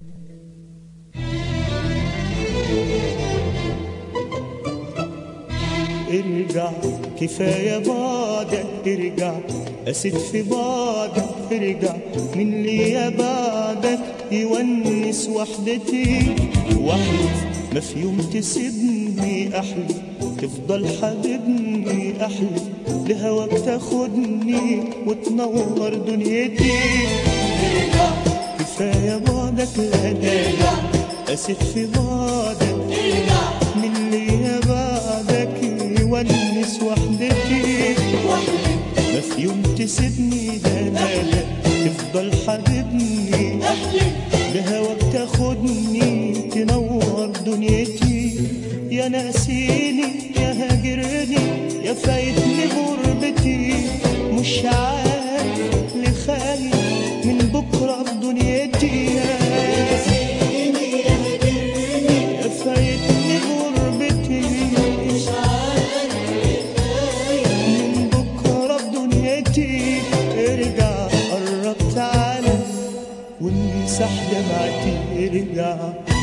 ارجع كفاية بعدك ارجع أسد في بعدك ارجع من ليا بعدك يونس وحدتي واحلف ما في يوم تسيبني أحلف تفضل حبيبني أحلف لهواك تاخدني وتنور دنيتي ارجع كفاية بعدك لا داعي أسد في بعدك من ليا بعدك يونس وحدتي ما في يوم تسيبني لا لا لا تفضل حبيبني بهواك تاخدني تنور دنيتي يا ناسيني يا هاجرني يا فايتني غربتي مش عارف لخايف من بكرة في دنيتي يا يا فايتني غربتي من بكرة في دنيتي ارجع قرب تعالى وامسح دمعتي ارجع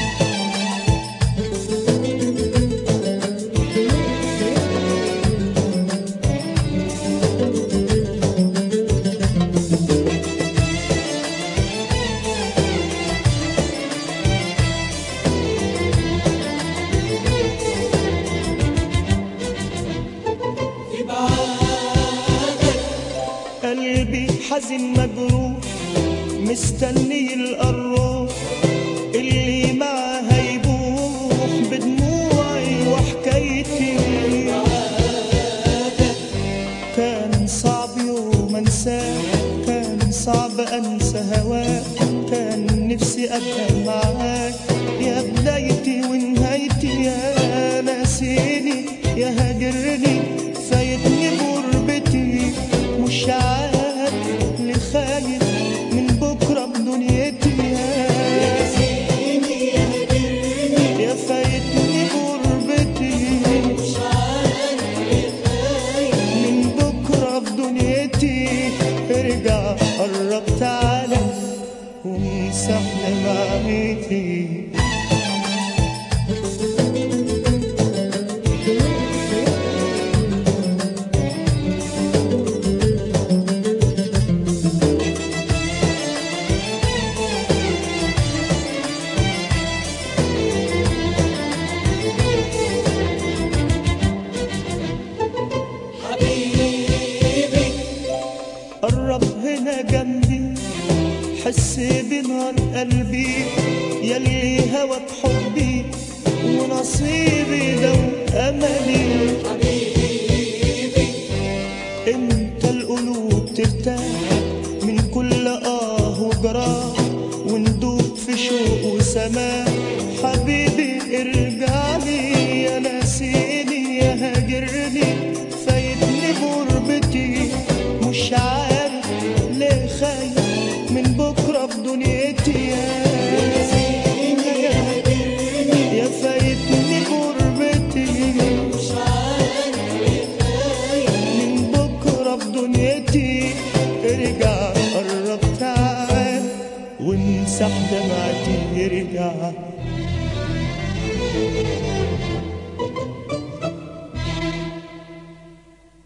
قلبي حزن مجروح مستني القروح اللي معاه هيبوح بدموعي وحكايتي كان صعب يوم انساه كان صعب انسى هواك كان نفسي ابقى معاك يا بدايتي ونهايتي يا ناسيني يا هاجرني فايتني غربتي مش عارف اللي خايف من بكره بدنيتي يا يا فايتني غربتي من بكره في دنيتي ارجع قرب تعالى وامسح دمعتي قرب هنا جنبي حس بنار قلبي يلي هواك حبي ونصيبي ده املي انت القلوب ترتاح من كل اه وجراح وندوب في شوق وسماء حبيبي ارجع لي يا ناسيني يا هاجرني فايتني غربتي مش عارف ليه خايف من بكره في دنيتي يا يا فايتني غربتي من بكره في دنيتي ارجع قرب تعال وامسح دمعتي ارجع